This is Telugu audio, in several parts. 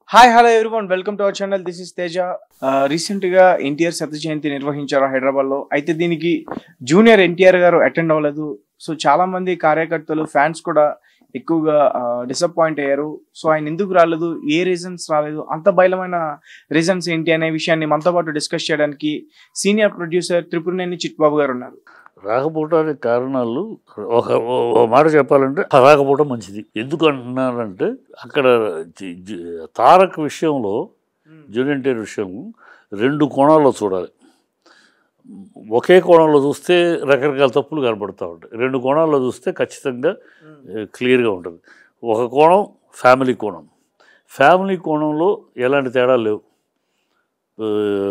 Hi hello everyone welcome to our channel this is Teja recent గా ఎన్టీఆర్ శత జయంతి నిర్వహించారు హైదరాబాద్ లో అయితే దీనికి జూనియర్ ఎన్టీఆర్ గారు అటెండ్ అవ్వలేదు సో చాలా మంది కార్యకర్తలు ఫ్యాన్స్ కూడా ఎక్కువగా డిసప్పాయింట్ అయ్యారు సో ఆయన ఎందుకు రాలేదు ఏ రీజన్స్ రాలేదు అంత బయలమైన రీజన్స్ ఏంటి అనే విషయాన్ని మనతో పాటు డిస్కస్ చేయడానికి సీనియర్ ప్రొడ్యూసర్ త్రిపురనేని చిట్బాబు గారు ఉన్నారు రాకపోవడానికి కారణాలు ఒక ఓ- ఓ మాట చెప్పాలంటే రాకపోవడం మంచిది ఎందుకు అంటున్నారంటే అక్కడ జి- జి- తారక్ విషయంలో జూనియర్ ఎన్టీఆర్ విషయం రెండు కోణాల్లో చూడాలి ఒకే కోణంలో చూస్తే రకరకాల తప్పులు కనబడుతూ ఉంటాయి రెండు కోణాల్లో చూస్తే ఖచ్చితంగా క్లియర్గా ఉంటుంది ఒక కోణం ఫ్యామిలీ కోణం ఫ్యామిలీ కోణంలో ఎలాంటి తేడాలు లేవు ఆ,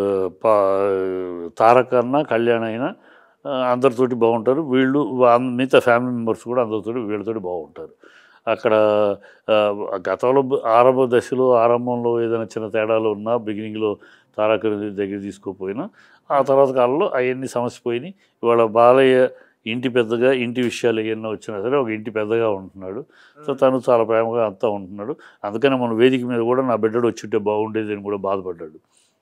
పా- తారక్ అన్నా కళ్యాణ్ అయినా ఆ, అందరితోటి బాగుంటారు వీళ్ళు వా- మిగతా ఫ్యామిలీ మెంబర్స్ కూడా అందరితోటి వీళ్ళతోటి బాగుంటారు అక్కడ ఆ, గతంలో బ- ఆరంభ దశలో ఆరంభంలో ఏదైనా చిన్న తేడాలు ఉన్నా బిగినింగ్లో తారక్ దగ్గర తీసుకోపోయినా ఆ తర్వాత కాలంలో అవన్నీ సమస్య పోయినాయి ఇవాళ బాలయ్య ఇంటి పెద్దగా ఇంటి విషయాలు ఏమన్నా వచ్చినా సరే ఒక ఇంటి పెద్దగా ఉంటున్నాడు సో తను చాలా ప్రేమగా అంతా ఉంటున్నాడు అందుకని మన వేదిక మీద కూడా నా బిడ్డడు వచ్చింటే బాగుండేది అని కూడా బాధపడ్డాడు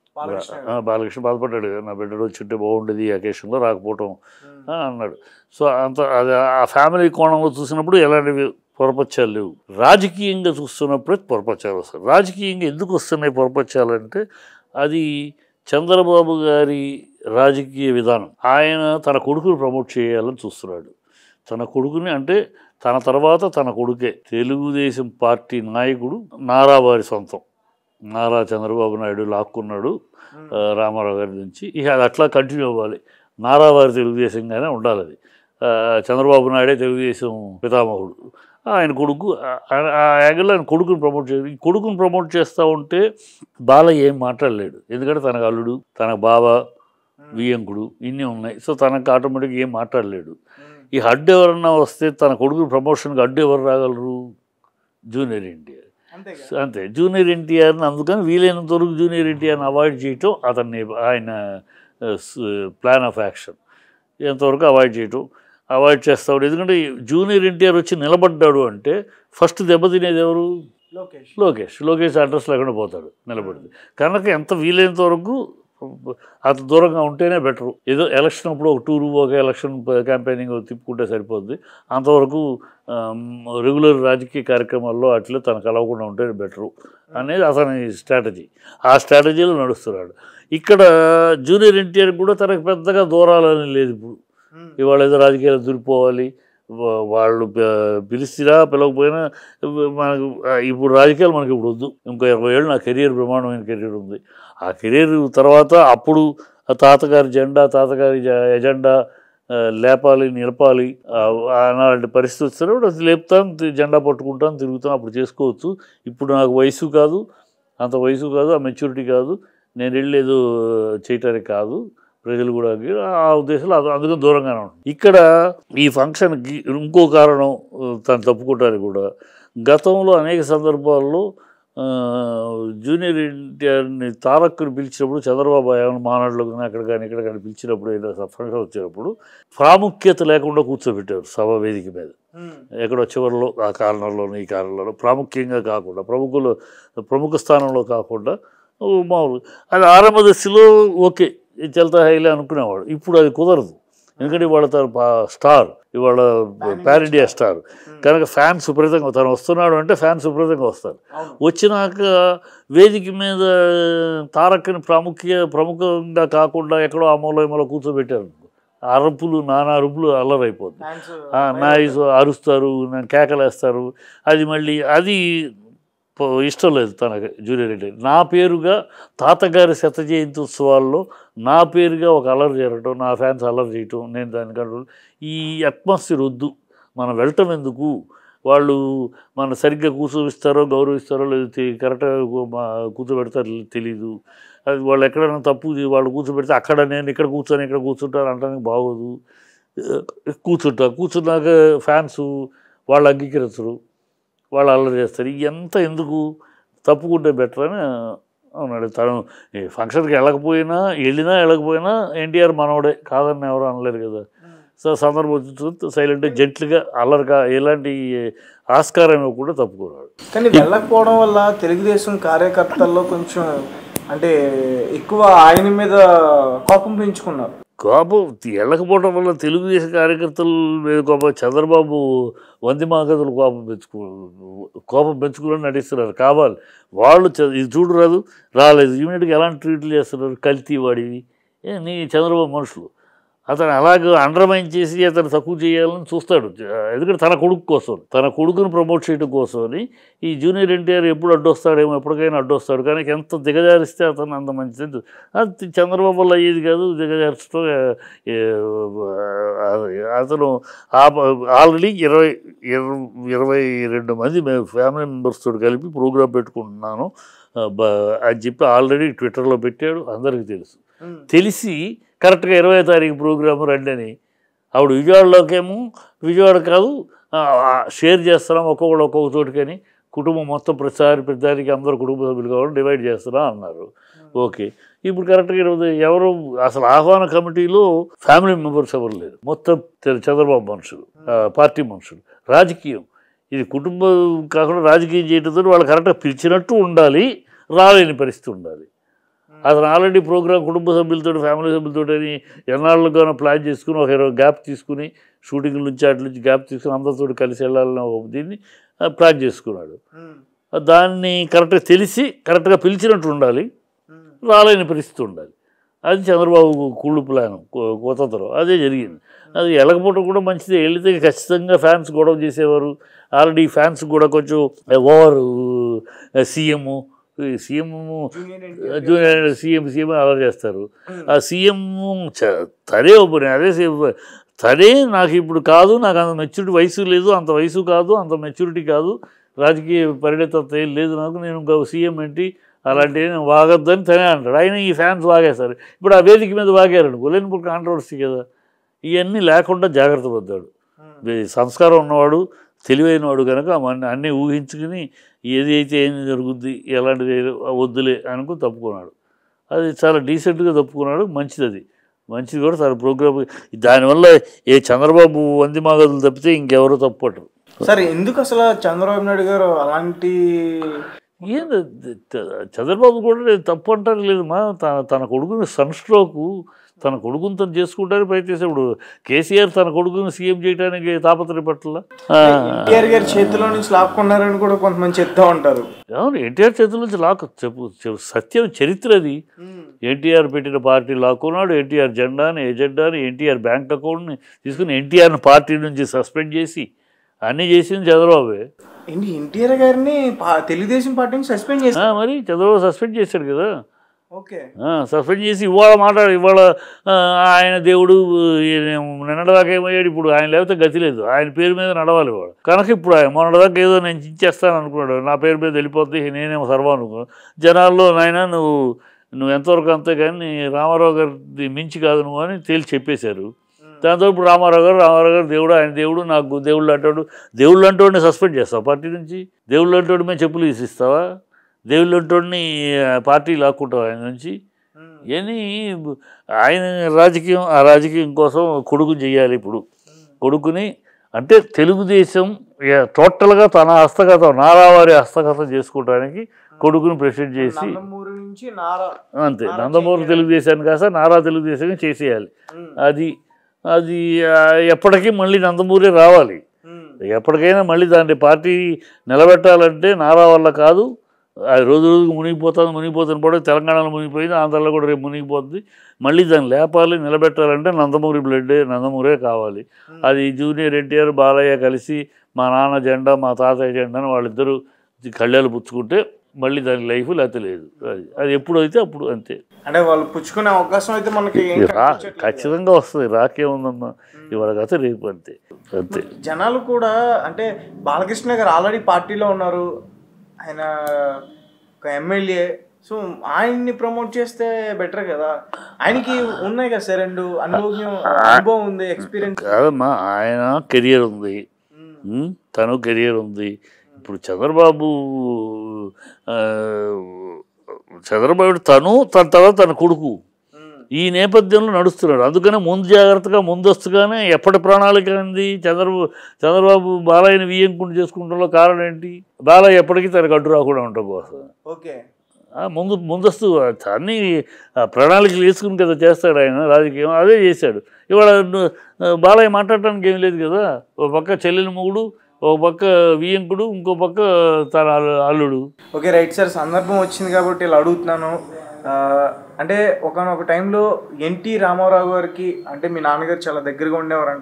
ఆ, బాలకృష్ణ బాధపడ్డాడు కదా, నా బిడ్డడు వచ్చింటే బాగుండేది ఈ అకేషన్లో రాకపోవటం ఆ, అన్నాడు సో అంత అది ఆ ఫ్యామిలీ కోణంలో చూసినప్పుడు ఎలాంటివి పొరపచ్చాలు లేవు రాజకీయంగా చూస్తున్నప్పుడే పొరపచ్చాలు వస్తాయి రాజకీయంగా ఎందుకు వస్తున్నాయి పొరపచ్చాలు అంటే అది చంద్రబాబు గారి రాజకీయ విధానం ఆయన తన కొడుకును ప్రమోట్ చేయాలని చూస్తున్నాడు తన కొడుకుని అంటే తన తర్వాత తన కొడుకే తెలుగుదేశం పార్టీ నాయకుడు నారా వారి సొంతం నారా చంద్రబాబు నాయుడు లాక్కున్నాడు ఆ, రామారావు గారి నుంచి ఇక అది అట్లా కంటిన్యూ అవ్వాలి నారావారి తెలుగుదేశంగానే ఉండాలి అది ఆ, చంద్రబాబు నాయుడే తెలుగుదేశం పితామహుడు ఆయన కొడుకు ఆ- ఆ- ఆ యాంగిల్లో ఆయన కొడుకుని ప్రమోట్ చేయాలి ఈ కొడుకుని ప్రమోట్ చేస్తూ ఉంటే బాలయ్య ఏం మాట్లాడలేడు ఎందుకంటే తనకు అల్లుడు తన బావ వియ్యంకుడు ఇన్ని ఉన్నాయి సో తనకు ఆటోమేటిక్గా ఏం మాట్లాడలేడు ఈ హడ్ ఎవరన్నా వస్తే తన కొడుకు ప్రమోషన్కి అడ్డు ఎవరు రాగలరు జూనియర్ ఎన్టీఆర్ సో అంతే జూనియర్ ఎన్టీఆర్ని అందుకని వీలైనంత వరకు జూనియర్ ఎన్టీఆర్ని అవాయిడ్ చేయటం అతన్ని ఆయన ప్లాన్ ఆఫ్ యాక్షన్ ఎంతవరకు అవాయిడ్ చేయటం అవాయిడ్ చేస్తాడు ఎందుకంటే జూనియర్ ఎన్టీఆర్ వచ్చి నిలబడ్డాడు అంటే ఫస్ట్ దెబ్బతినేది ఎవరు లోకేష్ లోకేష్ లోకేష్ అడ్రస్ లేకుండా పోతాడు నిలబడింది కనుక ఎంత వీలైనంత వరకు అంత దూరంగా ఉంటేనే బెటరు ఏదో ఎలక్షన్ అప్పుడు ఒక టూరు ఒక ఎలక్షన్ క్యాంపెయినింగ్ తిప్పుకుంటే సరిపోద్ది అంతవరకు రెగ్యులర్ రాజకీయ కార్యక్రమాల్లో అట్లా తనకు కలవకుండా ఉంటేనే బెటరు అనేది అతని స్ట్రాటజీ ఆ స్ట్రాటజీలో నడుస్తున్నాడు ఇక్కడ జూనియర్ ఎన్టీఆర్ కూడా తనకు పెద్దగా దూరాలని లేదు ఇప్పుడు ఇవాళ ఏదో రాజకీయాలు దూరిపోవాలి వా- వాళ్ళు ప- పిలిచినా పిలవకపోయినా మనకు ఆ, ఇప్పుడు రాజకీయాలు మనకి ఇప్పుడు వద్దు ఇంకో ఇరవై ఏళ్ళు నా కెరీర్ బ్రహ్మాండమైన కెరీర్ ఉంది ఆ కెరీర్ తర్వాత అప్పుడు ఆ తాతగారి జెండా తాతగారి జ- ఎజెండా ఆ, లేపాలి నిలపాలి ఆ, అలాంటి పరిస్థితి వచ్చినప్పుడు అది లేపుతాను తి- జెండా పట్టుకుంటాను తిరుగుతాను అప్పుడు చేసుకోవచ్చు ఇప్పుడు నాకు వయసు కాదు అంత వయసు కాదు ఆ మెచ్యూరిటీ కాదు నేను వెళ్ళి ఏదో చేయటానికి కాదు ప్రజలు కూడా ఆ ఉద్దేశంలో అది అందుకని దూరంగానే ఉంటుంది ఇక్కడ ఈ ఫంక్షన్కి ఇంకో కారణం ఆ, తను తప్పుకోవటానికి కూడా గతంలో అనేక సందర్భాల్లో ఆ, జూనియర్ ఎన్టీఆర్ని తారక్ని పిలిచినప్పుడు చంద్రబాబు ఏమైనా మానాడులో కానీ అక్కడ కానీ ఇక్కడ కానీ పిలిచినప్పుడు ఏదైనా ఫంక్షన్ వచ్చినప్పుడు ప్రాముఖ్యత లేకుండా కూర్చోబెట్టారు సభ వేదిక మీద ఎక్కడో చివరిలో ఆ కారణంలోనూ ఈ కారణంలోనూ ప్రాముఖ్యంగా కాకుండా ప్రముఖులు ప్రముఖ స్థానంలో కాకుండా ఓ మామూలు అది ఆరంభ దశలో ఓకే ఇది చల్తా హైలే అనుకునేవాడు ఇప్పుడు అది కుదరదు ఎందుకంటే ఇవాళ తన పా- స్టార్ ఇవాళ పాన్ ఇండియా స్టార్ కనుక ఫ్యాన్స్ విపరీతంగా తను వస్తున్నాడు అంటే ఫ్యాన్స్ విపరీతంగా వస్తారు వచ్చినాక వేదిక మీద తారక్ని ప్రాముఖ్య ప్రముఖంగా కాకుండా ఎక్కడో ఆ మూల ఈ మూల కూర్చోబెట్టారు అరుపులు నానా అరుపులు అల్లరైపోతుంది ఆ, నాయిస్ అరుస్తారు నా కేకలేస్తారు అది మళ్ళీ అది ప- ఇష్టం లేదు తనకు జూనియర్ రెడ్డి నా పేరుగా తాతగారి శత జయంతి ఉత్సవాల్లో నా పేరుగా ఒక అల్లరి జరగటం నా ఫ్యాన్స్ అల్లరి చేయటం నేను దాని కంట్రోల్ ఈ అట్మాస్ఫియర్ వద్దు మనం వెళ్ళటం ఎందుకు వాళ్ళు మన సరిగ్గా కూర్చోవిస్తారో గౌరవిస్తారో లేదు కరెక్ట్గా కూర్చోబెడతారో తెలీదు అది వాళ్ళు ఎక్కడైనా తప్పు చే- వాళ్ళు కూర్చోబెడితే అక్కడ నేను ఇక్కడ కూర్చొని ఇక్కడ కూర్చుంటాను అంటానికి బాగోదు కూర్చుంటా కూర్చున్నాక ఫ్యాన్స్ వాళ్ళు అంగీకరించరు వాళ్ళు అల్లరి చేస్తారు ఎంత ఎందుకు తప్పుకుంటే బెటర్ అని అవునాడు తను ఈ ఫంక్షన్కి వెళ్ళకపోయినా వెళ్ళినా వెళ్ళకపోయినా ఎన్టీఆర్ మనవడే కాదని ఎవరు అనలేరు కదా సో సందర్భం వచ్చిన సైలెంట్ జెంట్లుగా అల్లరిగా ఎలాంటి ఆస్కారం ఇవ్వకుండా తప్పుకున్నాడు కానీ వెళ్ళకపోవడం వల్ల తెలుగుదేశం కార్యకర్తల్లో కొంచెం అంటే ఎక్కువ ఆయన మీద కోపం పెంచుకున్నారు కోపం వెళ్ళకపోవడం వల్ల తెలుగుదేశం కార్యకర్తల మీద కోపం చంద్రబాబు వంది మాగదులు కోపం పెంచుకో కోపం పెంచుకుని నటిస్తున్నారు కావాలి వాళ్ళు చ- ఇది చూడు రాదు రాలేదు ఇమీడియట్గా ఎలాంటి ట్రీట్లు చేస్తున్నారు కల్తీ వాడివి ఏ నీ చంద్రబాబు మనుషులు అతను అలాగ అండర్మైన్ చేసి అతను తక్కువ చేయాలని చూస్తాడు ఎందుకంటే తన కొడుకు కోసం తన కొడుకును ప్రమోట్ చేయడం కోసమని ఈ జూనియర్ ఎన్టీఆర్ ఎప్పుడు అడ్డొస్తాడేమో ఎప్పటికైనా అడ్డొస్తాడు కానీ ఎంత దిగజారిస్తే అతను అంత మంచిది అది చంద్రబాబు వల్ల అయ్యేది కాదు దిగజార్చడం ఆ, ఏ, ఆ, అతను ఆల్రెడీ ఇరవై ఇరవై ఇరవై రెండు మంది మేము ఫ్యామిలీ మెంబర్స్ తోటి కలిపి ప్రోగ్రామ్ పెట్టుకుంటున్నాను ఆ, బ- అని చెప్పి ఆల్రెడీ ట్విట్టర్లో పెట్టాడు అందరికీ తెలుసు తెలిసి కరెక్ట్గా ఇరవై తారీఖు ప్రోగ్రాము రండి అని ఆవిడ విజయవాడలోకేమో విజయవాడ కాదు ఆ, ఆ, షేర్ చేస్తున్నాం ఒక్కొక్కడు ఒక్కొక్క చోటుకని కుటుంబం మొత్తం ప్రతిసారి ప్రతిదానికి అందరూ కుటుంబ సభ్యులు కావాలి డివైడ్ చేస్తున్నాం అన్నారు ఓకే ఇప్పుడు కరెక్ట్గా ఇరవై ఎవరు అసలు ఆహ్వాన కమిటీలో ఫ్యామిలీ మెంబర్స్ ఎవరు లేరు మొత్తం తె- చంద్రబాబు మనుషులు ఆ, పార్టీ మనుషులు రాజకీయం ఇది కుటుంబం కాకుండా రాజకీయం చేయడంతో వాళ్ళు కరెక్ట్గా పిలిచినట్టు ఉండాలి రాలేని పరిస్థితి ఉండాలి అతను ఆల్రెడీ ప్రోగ్రామ్ కుటుంబ సభ్యులతో ఫ్యామిలీ సభ్యులతో అని ఎన్నాళ్ళుగానో ప్లాన్ చేసుకుని ఒక ఇరవై గ్యాప్ తీసుకుని షూటింగ్ నుంచి అట్ల నుంచి గ్యాప్ తీసుకుని అందరితో కలిసి వెళ్ళాలని ఒక దీన్ని ఆ, ప్లాన్ చేసుకున్నాడు దాన్ని కరెక్ట్గా తెలిసి కరెక్ట్గా పిలిచినట్టు ఉండాలి రాలేని పరిస్థితి ఉండాలి అది చంద్రబాబు కుళ్ళు ప్లాన్ కోతతరం అదే జరిగింది అది వెళ్ళకపోవడం కూడా మంచిది వెళితే ఖచ్చితంగా ఫ్యాన్స్ గొడవ చేసేవారు ఆల్రెడీ ఫ్యాన్స్ కూడా కొంచెం over CM CM junior CM CM అలా చేస్తారు ఆ సీఎం చ- తనే ఒప్పునే అదే సీఎం తనే నాకు ఇప్పుడు కాదు నాకు అంత మెచ్యూరిటీ వయసు లేదు అంత వయసు కాదు అంత మెచ్యూరిటీ కాదు రాజకీయ పరిణితత్వం ఏం లేదు నాకు నేను ఇంకా సీఎం ఏంటి అలాంటివి నేను వాగొద్దని తనే అంటాడు ఆయన ఈ ఫ్యాన్స్ వాగేస్తారు ఇప్పుడు ఆ వేదిక మీద వాగారు అనుకో లేనిప్పుడు కాంట్రవర్సీ కదా ఇవన్నీ లేకుండా జాగ్రత్త పడ్డాడు వే- సంస్కారం ఉన్నవాడు తెలివైనవాడు కనుక మన అన్నీ ఊహించుకుని ఏది అయితే ఏం జరుగుద్ది ఎలాంటిది వద్దులే అనుకుని తప్పుకున్నాడు అది చాలా డీసెంట్గా తప్పుకున్నాడు మంచిది అది మంచిది కూడా తన ప్రోగ్రామ్ దానివల్ల ఏ చంద్రబాబు వంది మాగదులు తప్పితే ఇంకెవరూ తప్పుపట్టరు సరే ఎందుకు అసలు చంద్రబాబు నాయుడు గారు అలాంటి ఏంది అది? త- చంద్రబాబు కూడా నేను తప్పు అంటారు లేదు మా తన తన కొడుకుని సన్ స్ట్రోకు తన కొడుకుని తను చేసుకుంటానికి ప్రయత్నిస్తాడు ఇప్పుడు కేసీఆర్ తన కొడుకుని సీఎం చేయడానికి తాపత్రయపట్ల ఎన్టీఆర్ గారి చేతిలో నుంచి లాక్కున్నారని కూడా కొంతమంది చెప్తా ఉంటారు అవును ఎన్టీఆర్ చేతుల నుంచి లాక్ చెప్పు చెప్పు సత్యం చరిత్ర అది ఎన్టీఆర్ పెట్టిన పార్టీ లాక్కున్నాడు ఎన్టీఆర్ జెండాని ఎజెండాని ఎన్టీఆర్ బ్యాంక్ అకౌంట్ని తీసుకుని ఎన్టీఆర్ని పార్టీ నుంచి సస్పెండ్ చేసి అన్నీ చేసింది చంద్రబాబే ఏంటి ఎన్టీఆర్ గారిని పా- తెలుగుదేశం పార్టీని సస్పెండ్ చేసి ఆ, మరి చంద్రబాబు సస్పెండ్ చేశాడు కదా ఓకే ఆ, సస్పెండ్ చేసి ఇవాళ మాట్లాడు ఇవాళ ఆ, ఆయన దేవుడు ఈయన నిన్నటిదాకా ఏమయ్యాడు ఇప్పుడు ఆయన లేకపోతే గతి లేదు ఆయన పేరు మీద నడవాలి వాడు కనుక ఇప్పుడు ఆయన మొన్నటిదాకా ఏదో నేను ఇచ్చేస్తాను అనుకున్నాడు నా పేరు మీద వెళ్ళిపోతే నేనేమో సర్వా అనుకో జనాల్లో నాయన నువ్వు నువ్వు ఎంతవరకు అంతే కానీ రామారావు గారి మించి కాదు నువ్వు అని తేల్చి చెప్పేశారు దాంతో ఇప్పుడు రామారావు గారు రామారావు గారు దేవుడు ఆయన దేవుడు నాకు దేవుళ్ళు అంటాడు దేవుళ్ళు అంటోడిని సస్పెండ్ చేస్తావు పార్టీ నుంచి దేవుళ్ళు అంటోడి మేము చెప్పులు తీసిస్తావా దేవుళ్ళు అంటోడిని పార్టీ లాక్కుంటావు ఆయన నుంచి ఇవన్నీ ఆయన రాజకీయం ఆ రాజకీయం కోసం కొడుకు చేయాలి ఇప్పుడు కొడుకుని అంటే తెలుగుదేశం ఇక టోటల్గా తన హస్తగతం నారావారి హస్తగతం చేసుకోవడానికి కొడుకుని ప్రెసిడెంట్ చేసి నందమూరి నుంచి నారా అంతే నందమూరి తెలుగుదేశాన్ని కాస్త నారా తెలుగుదేశం చేసేయాలి అది అది ఆ, ఎప్పటికీ మళ్ళీ నందమూరి రావాలి ఎప్పటికైనా మళ్ళీ దాన్ని పార్టీ నిలబెట్టాలంటే నారా వల్ల కాదు అది రోజు రోజుకు మునిగిపోతుంది మునిగిపోతుంది కూడా తెలంగాణలో మునిగిపోయింది ఆంధ్రాలో కూడా రేపు మునిగిపోతుంది మళ్ళీ దాన్ని లేపాలి నిలబెట్టాలంటే నందమూరి బ్లడ్డే నందమూరే కావాలి అది జూనియర్ ఎన్టీఆర్ బాలయ్య కలిసి మా నాన్న జెండా మా తాతయ్య జెండా అని వాళ్ళిద్దరూ కళ్ళాలు పుచ్చుకుంటే మళ్ళీ దాని లైఫ్ లేకపోతే లేదు అది అది ఎప్పుడైతే అప్పుడు అంతే అంటే వాళ్ళు పుచ్చుకునే అవకాశం అయితే మనకి ఏం రా కనిపించట్లేదు. ఖచ్చితంగా వస్తుంది రాకేముందమ్మా ఇవాళ కథ రేపు అంతే అంతే జనాలు కూడా అంటే బాలకృష్ణ గారు ఆల్రెడీ పార్టీలో ఉన్నారు ఆయన ఒక ఎమ్మెల్యే సో ఆయన్ని ప్రమోట్ చేస్తే బెటర్ కదా ఆయనకి ఉన్నాయి కదా సార్ రెండు అనుభవం అనుభవం ఉంది ఎక్స్పీరియన్స్ కాదమ్మా ఆయన కెరియర్ ఉంది ఉమ్, తను కెరియర్ ఉంది ఇప్పుడు చంద్రబాబు ఆ, చంద్రబాబు తను తన తర్వాత తన కొడుకు ఈ నేపథ్యంలో నడుస్తున్నాడు అందుకనే ముందు జాగ్రత్తగా ముందస్తుగానే ఎప్పటి ప్రణాళిక ఉంది చంద్రబాబు చంద్రబాబు బాలయ్యని వియ్యంకుండా చేసుకుంటాలో కారణం ఏంటి బాలయ్య ఎప్పటికీ తనకు అడ్డు రాకుండా ఉండటం కోసం ఓకే ఆ, ముందు ముందస్తు అన్ని ఆ, ప్రణాళికలు వేసుకుని కదా చేస్తాడు ఆయన రాజకీయం అదే చేశాడు ఇవాళ ను- బాలయ్య మాట్లాడటానికి ఏం లేదు కదా ఒక పక్క చెల్లెలి మొగుడు ఒక పక్క వియ్యంకుడు ఇంకో పక్క తన అల్లు- అల్లుడు ఓకే రైట్ సార్ సందర్భం వచ్చింది కాబట్టి ఇలా అడుగుతున్నాను ఆ, అంటే ఒకనొక టైంలో ఎన్టీ రామారావు గారికి అంటే మీ నాన్నగారు చాలా దగ్గరగా ఉండేవారంట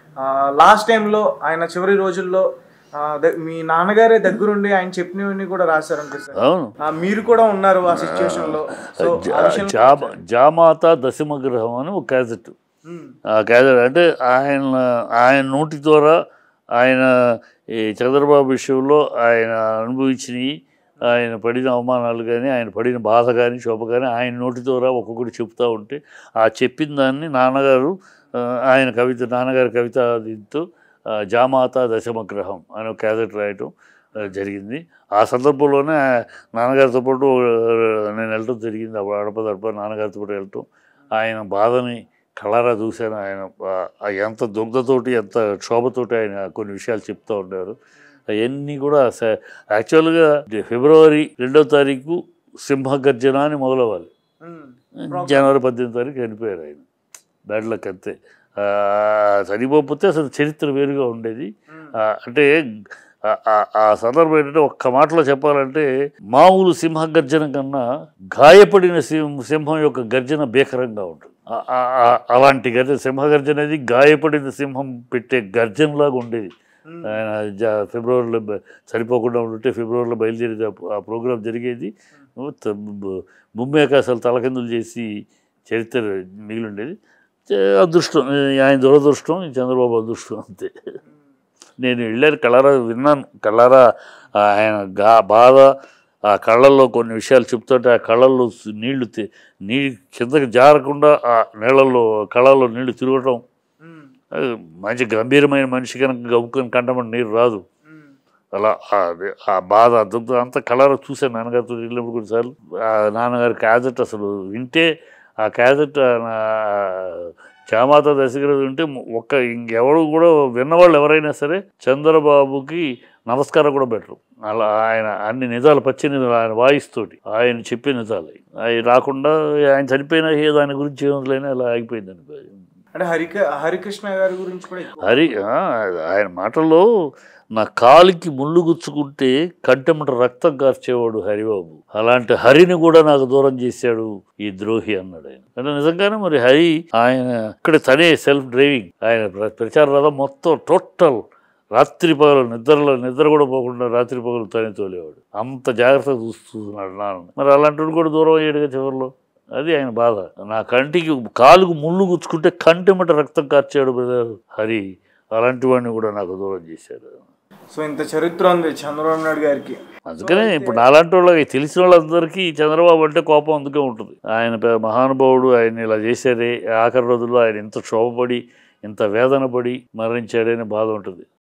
లాస్ట్ టైంలో ఆయన చివరి రోజుల్లో ఆ, ద- మీ నాన్నగారే దగ్గరుండి ఆయన చెప్పినవన్నీ కూడా రాశారంట సార్ అవును ఆ, మీరు కూడా ఉన్నారు ఆ సిచ్యువేషన్ లో సో ఆ జా- విషయంలో- జామ జామాత దశమగ్రహం అని ఒక క్యాసెట్ ఉమ్, ఆ క్యాసెట్ అంటే ఆయన ఆయన నోటి ద్వారా ఆయన ఈ చంద్రబాబు విషయంలో ఆయన అనుభవించినవి ఆయన పడిన అవమానాలు కానీ ఆయన పడిన బాధ కానీ శోభ కానీ ఆయన నోటి ద్వారా ఒక్కొక్కటి చెప్తూ ఉంటే ఆ చెప్పిన దాన్ని నాన్నగారు ఆ, ఆయన కవిత నాన్నగారి కవిత దీంతో ఆ, జామాత దశమగ్రహం అనే ఒక క్యాసెట్ రాయటం ఆ, జరిగింది ఆ సందర్భంలోనే ఆ నాన్నగారితో పాటు ఆ, నేను వెళ్ళటం జరిగింది అప్పుడు అడపదడప నాన్నగారితో పాటు వెళ్ళటం ఆయన బాధని కళారా చూశాను ఆయన ఆ- ఆ ఎంత దుగ్ధతోటి ఎంత క్షోభతోటి ఆయన కొన్ని విషయాలు చెప్తూ ఉంటారు అవన్నీ కూడా స- యాక్చువల్గా ఫిబ్రవరి రెండో తారీఖు సింహగర్జన అని మొదలవ్వాలి ఉమ్, జనవరి పద్దెనిమిది తారీఖు చనిపోయారు ఆయన బ్యాడ్ లక్ అంతే ఆ, చనిపోకపోతే అసలు చరిత్ర వేరుగా ఉండేది ఉమ్, ఆ, అంటే ఆ- ఆ- ఆ సందర్భం ఏంటంటే ఒక్క మాటలో చెప్పాలంటే మామూలు సింహ గర్జన కన్నా గాయపడిన సింహం సింహం యొక్క గర్జన భీకరంగా ఉంటుంది ఆ- ఆ- ఆ- అలాంటి గర్జన సింహ గర్జన అనేది గాయపడిన సింహం పెట్టే గర్జనలాగా ఉండేది ఉమ్, ఆయన జా- ఫిబ్రవరిలో బ- సరిపోకుండా ఉంటే ఫిబ్రవరిలో బయలుదేరేది ఆ- ఆ ప్రోగ్రాం జరిగేది త- బ- భూమి ఆకాశాలు తలకిందులు చేసి చరిత్ర మిగిలి ఉండేది చే- అదృష్టం ఆయన దురదృష్టం ఈ చంద్రబాబు అదృష్టం అంతే నేను వెళ్ళాను కళ్ళారా విన్నాను కళ్ళారా ఆయన గా బాధ ఆ కళ్ళల్లో కొన్ని విషయాలు చెప్తుంటే ఆ కళ్ళల్లో సు- నీళ్లు తి- నీ కిందకి జారకుండా ఆ నీళ్ళల్లో కళ్ళల్లో నీళ్లు తిరగటం ఉమ్, అది మంచి గంభీరమైన మనిషి కనుక గబుకొని కంటమని నీరు రాదు ఉమ్, అలా ఆ- అది ఆ బాధ ఆ దుగ్ధం అంతా కలర్ చూశాను నాన్నగారితో వెళ్ళినప్పుడు కొన్నిసార్లు ఆ నాన్నగారి క్యాజెట్ అసలు వింటే ఆ క్యాజెట్ చామాత దశగిరి వింటే ఒక్క ఇంకెవరు కూడా విన్నవాళ్ళు ఎవరైనా సరే చంద్రబాబుకి నమస్కారం కూడా పెట్టరు అలా ఆయన అన్ని నిజాలు పచ్చి నిజాలు ఆయన వాయిస్ తోటి ఆయన చెప్పే నిజాలు అవి రాకుండా ఆయన చనిపోయినా ఏ దాని గురించి ఏముందిలేని అలా ఆగిపోయింది అనుకో అంటే హరిక హరికృష్ణ గారి గురించి కూడా ఎక్కువ హరి ఆ, ఆయన మాటల్లో నా కాలికి ముళ్ళు గుచ్చుకుంటే కంటెమట రక్తం కార్చేవాడు హరిబాబు అలాంటి హరిని కూడా నాకు దూరం చేశాడు ఈ ద్రోహి అన్నాడు ఆయన అంటే నిజంగానే మరి హరి ఆయన ఇక్కడ తనే సెల్ఫ్ డ్రైవింగ్ ఆయన ప్ర- ప్రచార రథం మొత్తం టోటల్ రాత్రి పగలు నిద్రలో నిద్ర కూడా పోకుండా రాత్రి పగలు తనే తోలేవాడు అంత జాగ్రత్తగా చూస్తున్నాడు నాన్న మరి అలాంటి కూడా దూరం అయ్యాడుగా చివరిలో అది ఆయన బాధ నా కంటికి కాలుకు ముళ్ళు గుచ్చుకుంటే కంటిమట రక్తం కార్చాడు బ్రదర్ హరి అలాంటి వాడిని కూడా నాకు దూరం చేశాడు సో ఇంత చరిత్ర ఉంది చంద్రబాబు నాయుడు గారికి అందుకనే ఇప్పుడు నాలాంటి వాళ్ళకి తెలిసిన వాళ్ళందరికీ ఈ చంద్రబాబు అంటే కోపం అందుకే ఉంటుంది ఆయన పెద్ద మహానుభావుడు ఆయన ఇలా చేశారే ఆఖరి రోజుల్లో ఆయన ఇంత క్షోభపడి ఇంత వేదన పడి మరణించాడనే బాధ ఉంటుంది